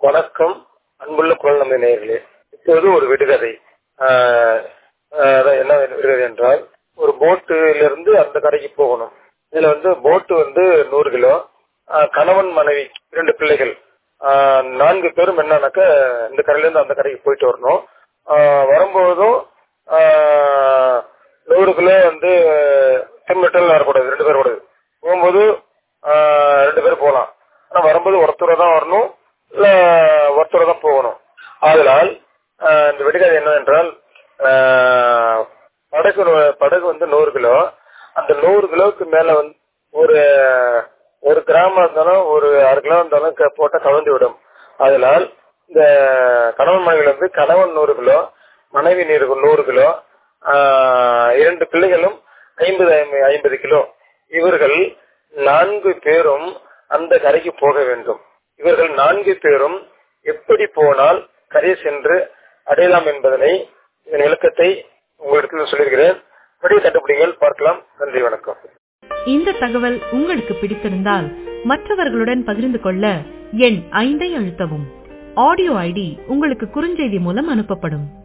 வணக்கம் அன்புள்ள குரல் நம்பி நேயர்களே இப்போது ஒரு விடுகதை ஆஹ் ஆஹ் அதான் என்ன விடுகதை என்றால் ஒரு போட்டிலிருந்து அந்த கரைக்கு போகணும் இதுல வந்து போட்டு வந்து நூறு கிலோ ஆஹ் கணவன் மனைவி இரண்டு பிள்ளைகள் ஆஹ் நான்கு பேரும் என்னன்னாக்க இந்த கரையில இருந்து அந்த கரைக்கு போயிட்டு வரணும் ஆஹ் வரும்போதும் ஆஹ் நூறு கிலோ வந்து கிலோமீட்டர்ல வரக்கூடாது ரெண்டு பேர் கூடாது போகும்போது ஆஹ் ரெண்டு பேர் போகலாம் ஆனா வரும்போது ஒருத்தர தான் வரணும் இல்ல ஒருத்தர தான் போகணும் ஆதலால் ஆஹ் இந்த விடுகதை என்னவென்றால் ஆஹ் படகு நூ- படகு வந்து நூறு கிலோ அந்த நூறு கிலோவுக்கு மேல வந்து ஒரு ஒரு கிராமம் இருந்தாலும் ஒரு அரை கிலோ இருந்தாலும் க- போட்டா கவிழ்ந்து விடும் அதனால் இந்த கணவன் மனைவிகள் வந்து கணவன் நூறு கிலோ மனைவி நீர் நூறு கிலோ ஆஹ் இரண்டு பிள்ளைகளும் ஐம்பது ஐம்ப- ஐம்பது கிலோ இவர்கள் நான்கு பேரும் அந்த கரைக்கு போக வேண்டும் இவர்கள் நான்கு பேரும் எப்படி போனால் கரை சென்று அடையலாம் என்பதனை இதன் விளக்கத்தை உங்களிடத்தில் சொல்லியிருக்கிறேன் படியை கண்டுபிடிங்கள் பார்க்கலாம் நன்றி வணக்கம் இந்த தகவல் உங்களுக்கு பிடித்திருந்தால் மற்றவர்களுடன் பகிர்ந்து கொள்ள எண் ஐந்தை அழுத்தவும் ஆடியோ ஐடி உங்களுக்கு குறுஞ்செய்தி மூலம் அனுப்பப்படும்